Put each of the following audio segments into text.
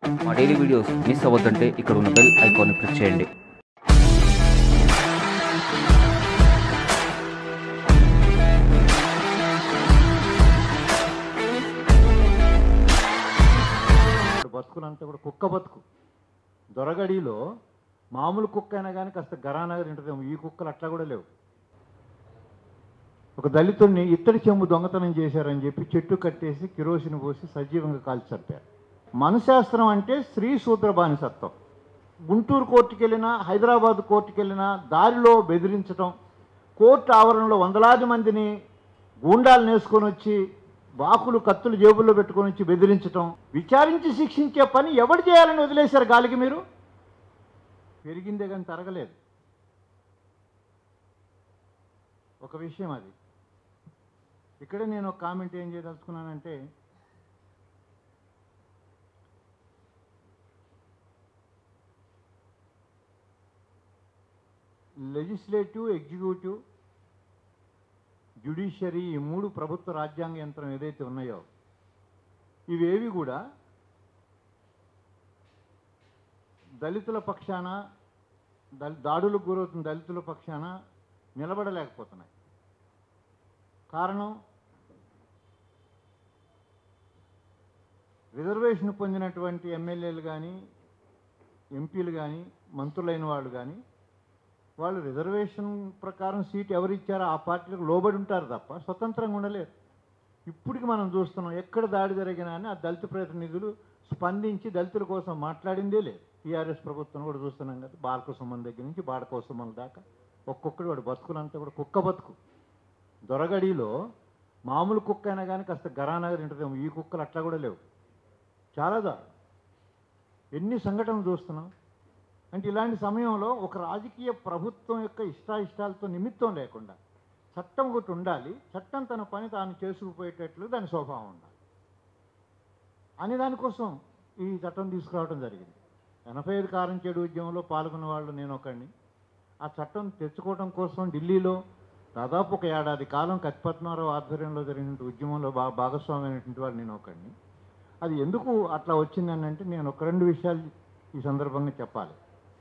మా daily videos miss అవ్వద్దంటే ఇక్కడ ఉన్న బెల్ ఐకాన్ని క్లిక్ చేయండి ఇప్పుడు బతుకులంతా కూడా కుక్క బతుకు దొరగడిలో మామూలు కుక్క అయినా కానీ కాస్త గరానగర్ ఉంటుందేమో ఈ కుక్కలు అట్లా కూడా లేవు ఒక దళితుడిని ఇత్తడి చెంబు దొంగతనం చేశారని చెప్పి చెట్టు కట్టేసి కిరోసిన్ పోసి సజీవంగా కాల్చి చంపారు మనశాస్త్రం అంటే స్త్రీ శూద్ర బానిసత్వం గుంటూరు కోర్టుకి వెళ్ళినా హైదరాబాద్ కోర్టుకి వెళ్ళినా దారిలో బెదిరించడం కోర్టు ఆవరణలో వందలాది మందిని గూండాలు నేసుకొని వచ్చి బాకులు కత్తులు జేబుల్లో పెట్టుకొని వచ్చి బెదిరించటం విచారించి శిక్షించే పని ఎవడు చేయాలని వదిలేశారు గాలికి మీరు పెరిగిందే కానీ తరగలేదు ఒక విషయం అది ఇక్కడే నేను ఒక కామెంట్ ఏం చేయదలుచుకున్నానంటే లెజిస్లేటివ్ ఎగ్జిక్యూటివ్ జ్యుడిషియరీ ఈ మూడు ప్రభుత్వ రాజ్యాంగ యంత్రం ఏదైతే ఉన్నాయో ఇవేవి కూడా దళితుల పక్షాన దళి దాడులకు గురవుతున్న దళితుల పక్షాన నిలబడలేకపోతున్నాయి కారణం రిజర్వేషన్ పొందినటువంటి ఎమ్మెల్యేలు కానీ ఎంపీలు కానీ మంత్రులైన వాళ్ళు కానీ వాళ్ళు రిజర్వేషన్ ప్రకారం సీట్ ఎవరు ఇచ్చారో ఆ పార్టీలకు లోబడి ఉంటారు తప్ప స్వతంత్రంగా ఉండలేరు ఇప్పటికి మనం చూస్తున్నాం ఎక్కడ దాడి జరిగినా అని ఆ దళిత ప్రతినిధులు స్పందించి దళితుల కోసం మాట్లాడిందే లేదు టీఆర్ఎస్ ప్రభుత్వం కూడా చూస్తున్నాం కదా బాలకోసమ్మల దగ్గర నుంచి బాడకోసమ్మల దాకా ఒక్కొక్కడు వాడు బతుకులంతా కూడా కుక్క బతుకు దొరగడిలో మామూలు కుక్క అయినా కానీ కాస్త గరానగర్ ఉంటుందేమో ఈ కుక్కలు అట్లా కూడా లేవు చాలా దారుణం ఎన్ని సంఘటనలు చూస్తున్నాం అంటే ఇలాంటి సమయంలో ఒక రాజకీయ ప్రభుత్వం యొక్క ఇష్టాయిష్టాలతో నిమిత్తం లేకుండా చట్టం ఒకటి ఉండాలి చట్టం తన పని తాను చేసుకుపోయేటట్లు దాని స్వభావం ఉండాలి అని దానికోసం ఈ చట్టం తీసుకురావడం జరిగింది ఎనభై ఐదు కారం చెడు ఉద్యమంలో పాల్గొన్న వాళ్ళు నేను ఒకడిని ఆ చట్టం తెచ్చుకోవడం కోసం ఢిల్లీలో దాదాపు ఒక ఏడాది కాలం కత్పద్మారావు ఆధ్వర్యంలో జరిగిన ఉద్యమంలో బా భాగస్వామి అయినటువంటి వాడు నేను ఒకడిని అది ఎందుకు అట్లా వచ్చిందని అంటే నేను ఒక రెండు విషయాలు ఈ సందర్భంగా చెప్పాలి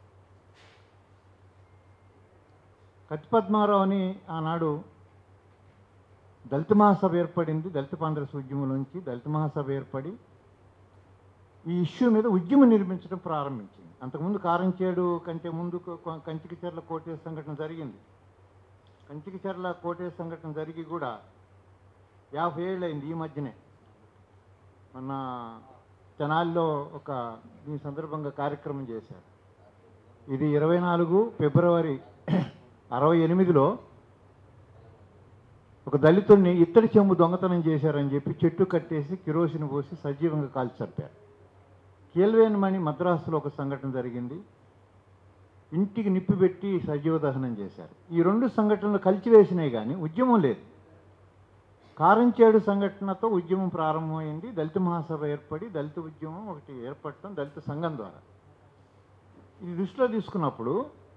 కత్పద్మారావు అని ఆనాడు దళిత మహాసభ ఏర్పడింది దళిత కాంగ్రెస్ ఉద్యమం నుంచి దళిత మహాసభ ఏర్పడి ఈ ఇష్యూ మీద ఉద్యమం నిర్మించడం ప్రారంభించింది అంతకుముందు కారంచేడు కంటే ముందు కొ- కంచికి చెర్ల కోటే సంఘటన జరిగింది కంచికి చెర్ల కోటే సంఘటన జరిగి కూడా యాభై ఏళ్ళు అయింది ఈ మధ్యనే మొన్న తెనాలిలో ఒక ఈ సందర్భంగా కార్యక్రమం చేశారు ఇది ఇరవై నాలుగు ఫిబ్రవరి అరవై ఎనిమిదిలో ఒక దళితుడిని ఇత్తడి చెంబు దొంగతనం చేశారని చెప్పి చెట్టు కట్టేసి కిరోసిన్ పోసి సజీవంగా కాల్చి చంపారు కీల్వేన్మణి మద్రాసులో ఒక సంఘటన జరిగింది ఇంటికి నిప్పు పెట్టి సజీవ దహనం చేశారు ఈ రెండు సంఘటనలు కలిసివేసినాయి కానీ ఉద్యమం లేదు కారంచేడు సంఘటనతో ఉద్యమం ప్రారంభమైంది దళిత మహాసభ ఏర్పడి దళిత ఉద్యమం ఒకటి ఏర్పడటం దళిత సంఘం ద్వారా ఇది దృష్టిలో తీసుకున్నప్పుడు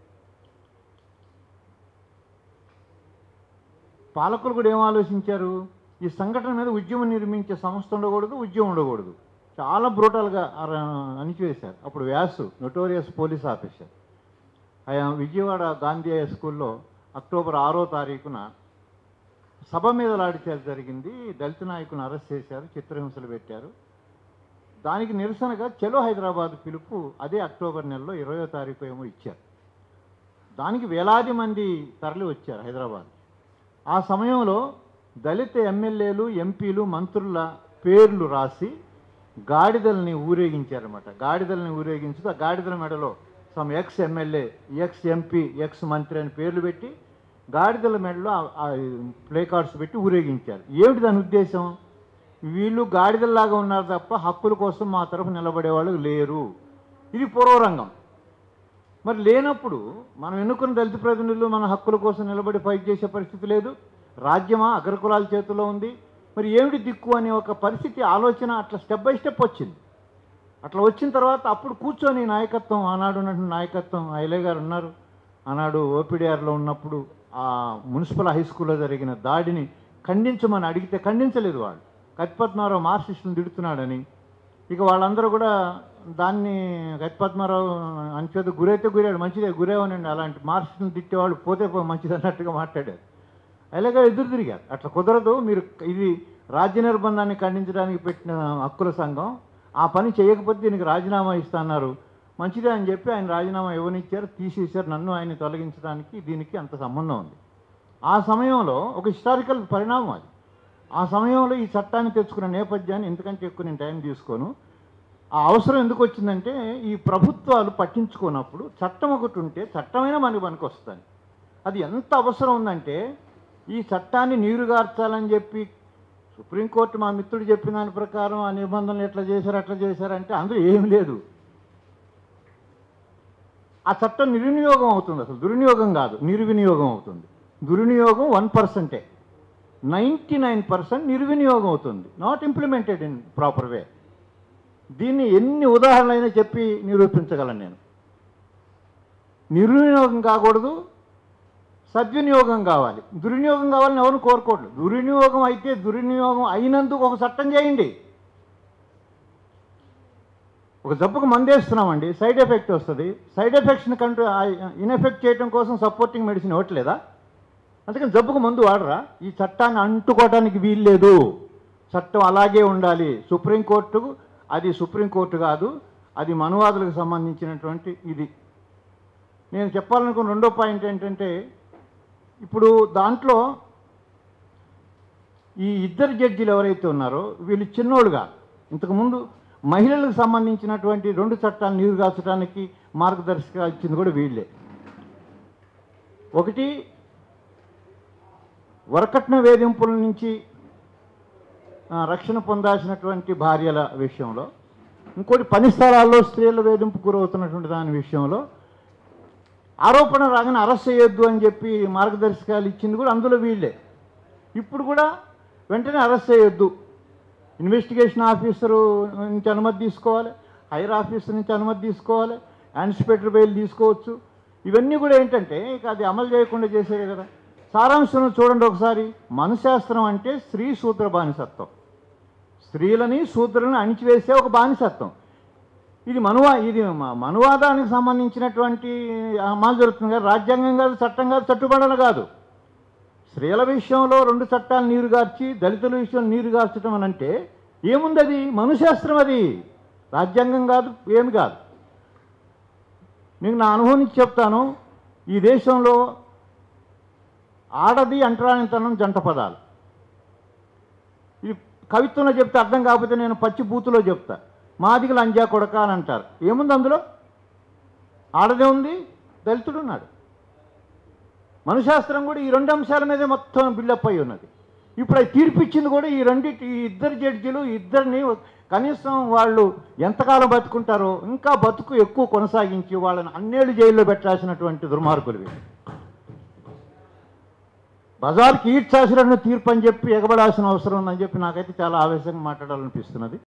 పాలకులు కూడా ఏం ఆలోచించారు ఈ సంఘటన మీద ఉద్యమం నిర్మించే సంస్థ ఉండకూడదు ఉద్యమం ఉండకూడదు చాలా బ్రూటల్గా అర- అణిచివేశారు అప్పుడు వ్యాసు నొటోరియస్ పోలీస్ ఆఫీసర్ ఆయన విజయవాడ గాంధీ హై స్కూల్లో అక్టోబర్ ఆరో తారీఖున సభ మీద లాడిచేది జరిగింది దళిత నాయకులను అరెస్ట్ చేశారు చిత్రహింసలు పెట్టారు దానికి నిరసనగా చలో హైదరాబాద్ పిలుపు అదే అక్టోబర్ నెలలో ఇరవయో తారీఖు ఏమో ఇచ్చారు దానికి వేలాది మంది తరలి వచ్చారు హైదరాబాద్ ఆ సమయంలో దళిత ఎమ్మెల్యేలు ఎంపీలు మంత్రుల పేర్లు రాసి గాడిదల్ని ఊరేగించారన్నమాట గాడిదల్ని ఊరేగించుతూ ఆ గాడిదల మెడలో some ex MLA ex MP ex మంత్రి అని పేర్లు పెట్టి గాడిదల మెడలో ఆ- ఆ ప్లే కార్డ్స్ పెట్టి ఊరేగించారు ఏమిటి దాని ఉద్దేశం వీళ్ళు గాడిదల్లాగా ఉన్నారు తప్ప హక్కుల కోసం మా తరఫు నిలబడేవాళ్ళు లేరు ఇది పూర్వరంగం మరి లేనప్పుడు మనం ఎన్నుకున్న దళిత ప్రతినిధులు మన హక్కుల కోసం నిలబడి ఫైట్ చేసే పరిస్థితి లేదు రాజ్యమా అగ్రకులాల చేతిలో ఉంది మరి ఏమిటి దిక్కు అనే ఒక పరిస్థితి ఆలోచన అట్లా స్టెప్ బై స్టెప్ వచ్చింది అట్లా వచ్చిన తర్వాత అప్పుడు కూర్చొని నాయకత్వం ఆనాడు ఉన్నటువంటి నాయకత్వం ఐలే గారు ఉన్నారు ఆనాడు ఓపీడీఆర్లో ఉన్నప్పుడు ఆ మున్సిపల్ హై స్కూల్లో జరిగిన దాడిని ఖండించమని అడిగితే ఖండించలేదు వాళ్ళు కత్పద్మారావు మార్క్సిస్టులను తిడుతున్నాడని ఇక వాళ్ళందరూ కూడా దాన్ని గతిపద్మారావు అంచేత గురైతే గురాడు మంచిదే గురేవనండి అలాంటి మార్క్స్ని తిట్టేవాళ్ళు పోతే పో మంచిది అన్నట్టుగా మాట్లాడారు అలాగే ఎదురు తిరిగారు అట్లా కుదరదు మీరు ఇది రాజ్య నిర్బంధాన్ని ఖండించడానికి పెట్టిన హక్కుల సంఘం ఆ పని చేయకపోతే దీనికి రాజీనామా ఇస్తున్నారు మంచిదే అని చెప్పి ఆయన రాజీనామా ఇవ్వనిచ్చారు తీసేశారు నన్ను ఆయన తొలగించడానికి దీనికి అంత సంబంధం ఉంది ఆ సమయంలో ఒక హిస్టారికల్ పరిణామం అది ఆ సమయంలో ఈ చట్టాన్ని తెచ్చుకున్న నేపథ్యాన్ని ఎందుకంటే ఎక్కువ నేను టైం తీసుకోను ఆ అవసరం ఎందుకు వచ్చిందంటే ఈ ప్రభుత్వాలు పట్టించుకున్నప్పుడు చట్టం ఒకటి ఉంటే చట్టమైనా మనకి పనికి వస్తుంది అది ఎంత అవసరం ఉందంటే ఈ చట్టాన్ని నీరుగార్చాలని చెప్పి సుప్రీంకోర్టు మా మిత్రుడు చెప్పిన దాని ప్రకారం ఆ నిబంధనలు ఎట్లా చేశారు అట్లా చేశారంటే అందులో ఏం లేదు ఆ చట్టం నిర్వినియోగం అవుతుంది అసలు దుర్వినియోగం కాదు నిర్వినియోగం అవుతుంది దుర్వినియోగం వన్ పర్సెంటే నైంటీ నైన్ పర్సెంట్ నిర్వినియోగం అవుతుంది not implemented in proper way దీన్ని ఎన్ని ఉదాహరణలైనా చెప్పి నిరూపించగలను నేను నిర్వినియోగం కాకూడదు సద్వినియోగం కావాలి దుర్వినియోగం కావాలని ఎవరు కోరుకోవట్లేదు దుర్వినియోగం అయితే దుర్వినియోగం అయినందుకు ఒక చట్టం చేయండి ఒక జబ్బుకు మందేస్తున్నామండి సైడ్ ఎఫెక్ట్ వస్తుంది సైడ్ ఎఫెక్ట్స్ని కంటూ ఇన్ఎఫెక్ట్ చేయడం కోసం సపోర్టింగ్ మెడిసిన్ ఇవ్వట్లేదా అందుకని జబ్బుకు మందు వాడరా ఈ చట్టాన్ని అంటుకోవడానికి వీల్లేదు చట్టం అలాగే ఉండాలి సుప్రీంకోర్టు అది సుప్రీంకోర్టు కాదు అది మనువాదులకు సంబంధించినటువంటి ఇది నేను చెప్పాలనుకున్న రెండో పాయింట్ ఏంటంటే ఇప్పుడు దాంట్లో ఈ ఇద్దరు జడ్జీలు ఎవరైతే ఉన్నారో వీళ్ళు చిన్నోళ్ళుగా ఇంతకుముందు మహిళలకు సంబంధించినటువంటి రెండు చట్టాలు నీరుగార్చడానికి మార్గదర్శకాలు ఇచ్చింది కూడా వీళ్ళే ఒకటి వరకట్న వేధింపుల నుంచి ఆ, రక్షణ పొందాల్సినటువంటి భార్యల విషయంలో ఇంకోటి పని స్థలాల్లో స్త్రీల వేధింపు గురవుతున్నటువంటి దాని విషయంలో ఆరోపణ రాగానే అరెస్ట్ చేయొద్దు అని చెప్పి మార్గదర్శకాలు ఇచ్చింది కూడా అందులో వీళ్ళే ఇప్పుడు కూడా వెంటనే అరెస్ట్ చేయొద్దు ఇన్వెస్టిగేషన్ ఆఫీసరు నుంచి అనుమతి తీసుకోవాలి హైర్ ఆఫీసర్ నుంచి అనుమతి తీసుకోవాలి యాన్సిపేటర్ బెయిల్ తీసుకోవచ్చు ఇవన్నీ కూడా ఏంటంటే ఇక అది అమలు చేయకుండా చేసేదే కదా సారాంశం చూడండి ఒకసారి మనశాస్త్రం అంటే స్త్రీ సూత్ర బానిసత్వం స్త్రీలని శూద్రులను అణిచివేసే ఒక బానిసత్వం ఇది మనువా ఇది మ- మనువాదానికి సంబంధించినటువంటి అమలు జరుగుతుంది కదా రాజ్యాంగం కాదు చట్టం కాదు చట్టుబడలు కాదు స్త్రీల విషయంలో రెండు చట్టాలు నీరుగార్చి దళితుల విషయంలో నీరుగార్చడం అని అంటే ఏముంది అది మనుశాస్త్రం అది రాజ్యాంగం కాదు ఏమి కాదు మీకు నా అనుభవం నుంచి చెప్తాను ఈ దేశంలో ఆడది అంటరానితనం జంట పదాలు ఇది కవిత్వంలో చెప్తే అర్థం కాకపోతే నేను పచ్చి బూతులో చెప్తా మాదిగ లంజా కొడక అని అంటారు ఏముంది అందులో ఆడదే ఉంది దళితుడు ఉన్నాడు మనుశాస్త్రం కూడా ఈ రెండు అంశాల మీదే మొత్తం బిల్డప్ అయి ఉన్నది ఇప్పుడు అది తీర్పిచ్చింది కూడా ఈ రెండింటి ఈ ఇద్దరు జడ్జిలు ఇద్దరిని కనీసం వాళ్ళు ఎంతకాలం బతుకుంటారో ఇంకా బతుకు ఎక్కువ కొనసాగించి వాళ్ళని అన్నేళ్ళు జైల్లో పెట్టాల్సినటువంటి దుర్మార్గులు వీళ్ళు బజార్కి ఈడ్చాల్సిన తీర్పు అని చెప్పి ఎగబడాల్సిన అవసరం ఉందని చెప్పి నాకైతే చాలా ఆవేశంగా మాట్లాడాలనిపిస్తున్నది